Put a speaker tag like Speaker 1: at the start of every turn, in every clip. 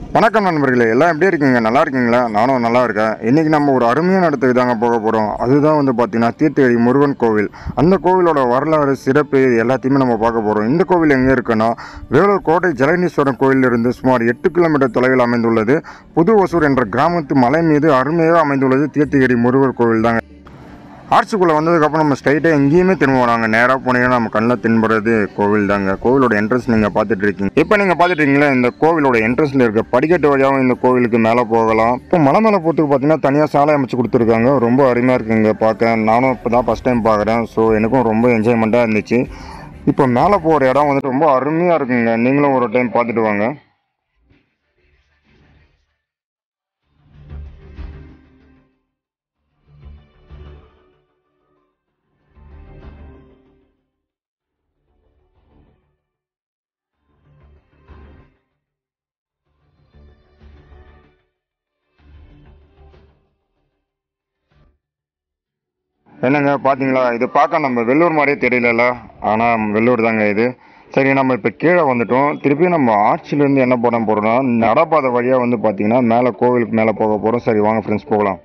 Speaker 1: வணக்கம் நண்பர்களே எல்லாம் எப்படி இருக்கீங்க நல்லா இருக்கீங்களா நானும் நல்லா இருக்கேன் இன்றைக்கி நம்ம ஒரு அருமையான இடத்துக்கு தாங்க போக போகிறோம் அதுதான் வந்து பார்த்திங்கன்னா தீர்த்தகிரி முருகன் கோவில் அந்த கோவிலோட வரலாறு சிறப்பு இது எல்லாத்தையுமே நம்ம பார்க்க போகிறோம் இந்த கோவில் எங்கே இருக்குன்னா வேலூர் கோட்டை ஜலகணீஸ்வரன் கோயிலிருந்து சுமார் எட்டு கிலோமீட்டர் தொலைவில் அமைந்துள்ளது புது ஒசூர் என்ற கிராமத்து மலை மீது அருமையாக அமைந்துள்ளது தீர்த்தகிரி முருகர் கோவில் தாங்க ஆர்ச்சுக்குள்ளே வந்ததுக்கப்புறம் நம்ம ஸ்ட்ரைட்டாக எங்கேயுமே திரும்ப வராங்க நேராக போனீங்கன்னா நம்ம கண்ணில் தென்படுறது கோவில் தாங்க கோவிலோட என்ட்ரன்ஸ் நீங்கள் பார்த்துட்டு இருக்கீங்க இப்போ நீங்கள் பார்த்துட்டு இருக்கீங்களா இந்த கோவிலோட என்ட்ரன்ஸில் இருக்க படிக்கட்டு வழியாகவும் இந்த கோவிலுக்கு மேலே போகலாம் இப்போ மலை மேலே போகிறதுக்கு பார்த்தீங்கன்னா தனியாக சாலை அமைச்சு கொடுத்துருக்காங்க ரொம்ப அருமையாக இருக்குங்க பார்க்க நானும் இப்போ தான் ஃபஸ்ட் டைம் பார்க்குறேன் ஸோ எனக்கும் ரொம்ப என்ஜாய்மெண்ட்டாக இருந்துச்சு இப்போ மேலே போகிற இடம் வந்துட்டு ரொம்ப அருமையாக இருக்குங்க நீங்களும் ஒரு டைம் பார்த்துட்டு வாங்க என்னங்க பார்த்தீங்களா இது பார்க்க நம்ம வெள்ளூர் மாதிரியே தெரியலல்ல ஆனால் வெள்ளூர் தாங்க இது சரி நம்ம இப்போ கீழே வந்துட்டோம் திருப்பி நம்ம ஆட்சியிலேருந்து என்ன பண்ண போகிறோம்னா நடப்பாதை வழியாக வந்து பார்த்தீங்கன்னா மேலே கோவிலுக்கு மேலே போக போகிறோம் சரி வாங்க ஃப்ரெண்ட்ஸ் போகலாம்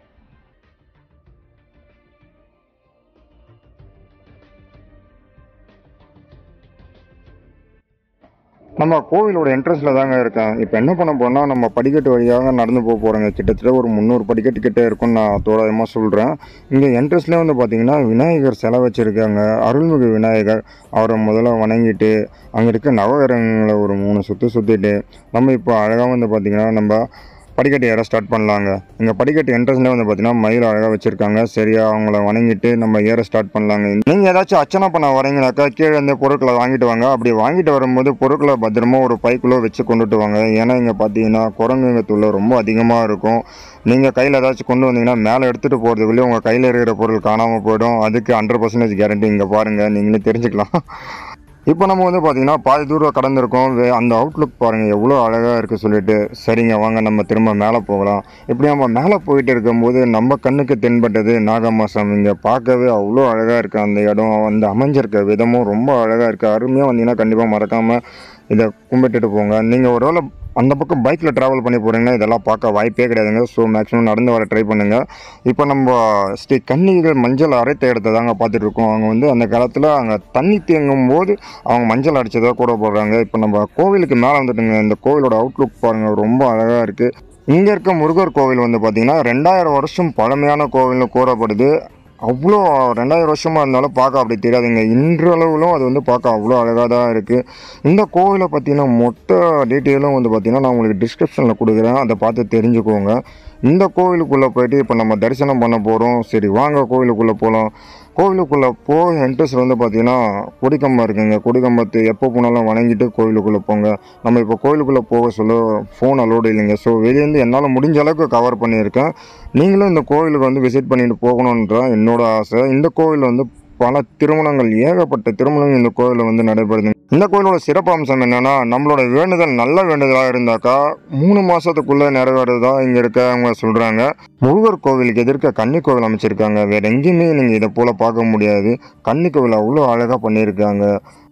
Speaker 1: நம்ம கோவிலோட என்ட்ரன்ஸில் தாங்க இருக்கேன் இப்போ என்ன பண்ண போறோம்னா நம்ம படிக்கட்டு வழியாக நடந்து போக போகிறோங்க கிட்டத்தட்ட ஒரு முந்நூறு படிக்கட்டு கிட்டே இருக்கும்னு நான் தோராயமாக சொல்கிறேன் இங்கே என்ட்ரன்ஸ்லேயே வந்து பார்த்தீங்கன்னா விநாயகர் சிலை வச்சுருக்காங்க அருள்மிகு விநாயகர் அவரை முதல்ல வணங்கிட்டு அங்கே இருக்க நவகிரகங்களை ஒரு மூணு சுற்று சுற்றிட்டு நம்ம இப்போ அழகாக வந்து பார்த்திங்கன்னா நம்ம படிக்கட்டு ஏற ஸ்டார்ட் பண்ணலாங்க இங்கே படிக்கட்டு என்ட்ரன்ஸ்லேயே வந்து பார்த்தீங்கன்னா மயில் அழகாக வச்சுருக்காங்க சரியா அவங்கள வணங்கிட்டு நம்ம ஏற ஸ்டார்ட் பண்ணலாங்க நீங்கள் ஏதாச்சும் அர்ச்சனை பண்ண வரீங்கனாக்கா கீழே இருந்து பொருட்களை வாங்கிட்டு வாங்க அப்படி வாங்கிட்டு வரும்போது பொருட்களை பத்திரமா ஒரு பைக்குள்ளே வச்சு கொண்டுட்டு வாங்க ஏன்னா இங்கே பார்த்தீங்கன்னா குரங்குங்க தொல்லை ரொம்ப அதிகமாக இருக்கும் நீங்கள் கையில் ஏதாச்சும் கொண்டு வந்தீங்கன்னா மேலே எடுத்துகிட்டு போகிறதுக்குள்ளேயே உங்கள் கையில் இருக்கிற பொருள் காணாமல் போயிடும் அதுக்கு ஹண்ட்ரட் பர்சன்டேஜ் கேரண்டி இங்கே பாருங்கள் நீங்களே தெரிஞ்சுக்கலாம் இப்போ நம்ம வந்து பார்த்தீங்கன்னா பாதி தூரம் கடந்திருக்கோம் வே- அந்த அவுட்லுக் பாருங்கள் எவ்வளோ அழகாக இருக்குது சொல்லிட்டு சரிங்க வாங்க நம்ம திரும்ப மேலே போகலாம் இப்படி நம்ம மேலே போயிட்டு இருக்கும்போது நம்ம கண்ணுக்கு தென்பட்டது நாகமாசம் இங்கே பார்க்கவே அவ்வளோ அழகாக இருக்குது அந்த இடம் அந்த அமைஞ்சிருக்க விதமும் ரொம்ப அழகாக இருக்குது அருமையாக வந்தீங்கன்னா கண்டிப்பாக மறக்காமல் இதை கும்பிட்டுட்டு போங்க நீங்கள் ஒருவேளை அந்த பக்கம் பைக்கில் ட்ராவல் பண்ணி போகிறீங்கன்னா இதெல்லாம் பார்க்க வாய்ப்பே கிடையாதுங்க ஸோ மேக்ஸிமம் நடந்து வர ட்ரை பண்ணுங்கள் இப்போ நம்ம ஸ்ரீ கன்னிகள் மஞ்சள் அரைத்த இடத்த தாங்க பார்த்துட்டு இருக்கோம் அவங்க வந்து அந்த காலத்தில் அங்கே தண்ணி தேங்கும் போது அவங்க மஞ்சள் அடிச்சதாக கூட போடுறாங்க இப்போ நம்ம கோவிலுக்கு மேலே வந்துட்டுங்க இந்த கோவிலோட அவுட்லுக் பாருங்கள் ரொம்ப அழகாக இருக்குது இங்கே இருக்க முருகர் கோவில் வந்து பார்த்திங்கன்னா ரெண்டாயிரம் வருஷம் பழமையான கோவில்னு கூறப்படுது அவ்வளோ ரெண்டாயிரம் வருஷமாக இருந்தாலும் பார்க்க அப்படி தெரியாதுங்க இன்றளவிலும் அது வந்து பார்க்க அவ்வளோ அழகாக தான் இருக்குது இந்த கோவிலை பற்றின மொத்த டீட்டெயிலும் வந்து பார்த்திங்கன்னா நான் உங்களுக்கு டிஸ்கிரிப்ஷனில் கொடுக்குறேன் அதை பார்த்து தெரிஞ்சுக்கோங்க இந்த கோவிலுக்குள்ளே போயிட்டு இப்போ நம்ம தரிசனம் பண்ண போகிறோம் சரி வாங்க கோவிலுக்குள்ளே போகலாம் கோவிலுக்குள்ளே போக என்ட்ரன்ஸ் வந்து பார்த்தீங்கன்னா கொடிக்கம்பம் இருக்குங்க கொடிக்கம்பத்து எப்போ போனாலும் வணங்கிட்டு கோவிலுக்குள்ளே போங்க நம்ம இப்போ கோவிலுக்குள்ளே போக சொல்ல ஃபோன் அலோடு இல்லைங்க ஸோ வெளியேருந்து என்னால் முடிஞ்ச அளவுக்கு கவர் பண்ணியிருக்கேன் நீங்களும் இந்த கோவிலுக்கு வந்து விசிட் பண்ணிட்டு போகணுன்ற என்னோட ஆசை இந்த கோவில் வந்து பல திருமணங்கள் ஏகப்பட்ட திருமணங்கள் இந்த கோவிலில் வந்து நடைபெறுது இந்த கோயிலோட சிறப்பு அம்சம் என்னன்னா நம்மளோட வேண்டுதல் நல்ல வேண்டுதலாக இருந்தாக்கா மூணு மாசத்துக்குள்ள நிறைவேறதா இங்க இருக்கவங்க சொல்றாங்க முருகர் கோவிலுக்கு எதிர்க்க கன்னி கோவில் அமைச்சிருக்காங்க வேற எங்கேயுமே நீங்க இதை போல பார்க்க முடியாது கன்னி கோவில் அவ்வளோ அழகா பண்ணியிருக்காங்க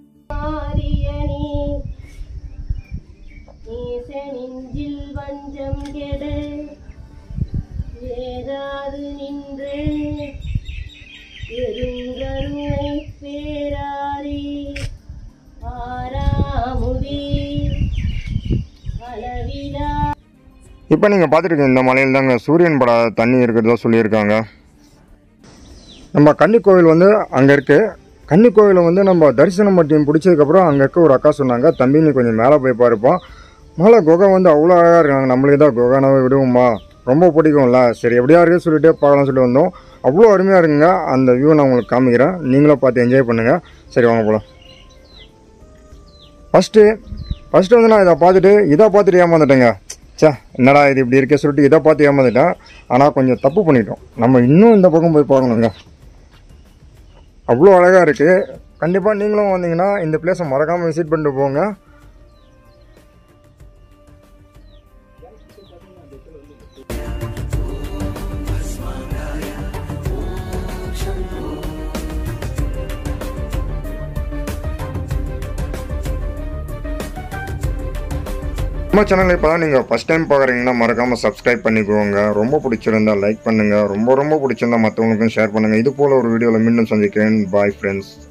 Speaker 2: ஆரியனே ஈசனிஞ்சில் வஞ்சம் கெட ஏதாது நின்று பெருங்கருணை பேராரி ஆறாமுதி அளவிலா
Speaker 1: இப்போ நீங்கள் பார்த்துருக்கீங்க இந்த மலையில் தாங்க சூரியன் பட தண்ணி இருக்கிறதா சொல்லியிருக்காங்க நம்ம கன்னி கோவில் வந்து அங்கே இருக்குது கன்னி கோவிலை வந்து நம்ம தரிசனம் மட்டும் பிடிச்சதுக்கப்புறம் அங்கே இருக்க ஒரு அக்கா சொன்னாங்க தம்பி நீ கொஞ்சம் மேலே போய் பாருப்போம் மேலே குகை வந்து அவ்வளோ அழகாக இருக்காங்க நம்மளுக்கு தான் குகைனாவே விடுவோமா ரொம்ப பிடிக்கும்ல சரி எப்படியா இருக்குன்னு சொல்லிட்டு பார்க்கலாம் சொல்லி வந்தோம் அவ்வளோ அருமையாக இருக்குங்க அந்த வியூ நான் உங்களுக்கு காமிக்கிறேன் நீங்களும் பார்த்து என்ஜாய் பண்ணுங்கள் சரி வாங்க போகலாம் ஃபஸ்ட்டு ஃபஸ்ட்டு வந்து நான் இதை பார்த்துட்டு இதை பார்த்துட்டு ஏமாந்துட்டேங்க ச்சே என்னடா இது இப்படி இருக்கே சொல்லிட்டு இதை பார்த்து ஏமாந்துட்டேன் ஆனால் கொஞ்சம் தப்பு பண்ணிட்டோம் நம்ம இன்னும் இந்த பக்கம் போய் பார்க்கணுங்க அவ்வளோ அழகாக இருக்குது கண்டிப்பாக நீங்களும் வந்தீங்கன்னா இந்த பிளேஸை மறக்காமல் விசிட் பண்ணிட்டு போங்க நம்ம சேனல் இப்போ தான் நீங்கள் ஃபஸ்ட் டைம் பார்க்குறீங்கன்னா மறக்காமல் சப்ஸ்கிரைப் பண்ணிக்கோங்க ரொம்ப பிடிச்சிருந்தா லைக் பண்ணுங்கள் ரொம்ப ரொம்ப பிடிச்சிருந்தா மற்றவங்களுக்கும் ஷேர் பண்ணுங்கள் இது போல் ஒரு வீடியோவில் மீண்டும் சந்திக்கிறேன் பாய் ஃப்ரெண்ட்ஸ்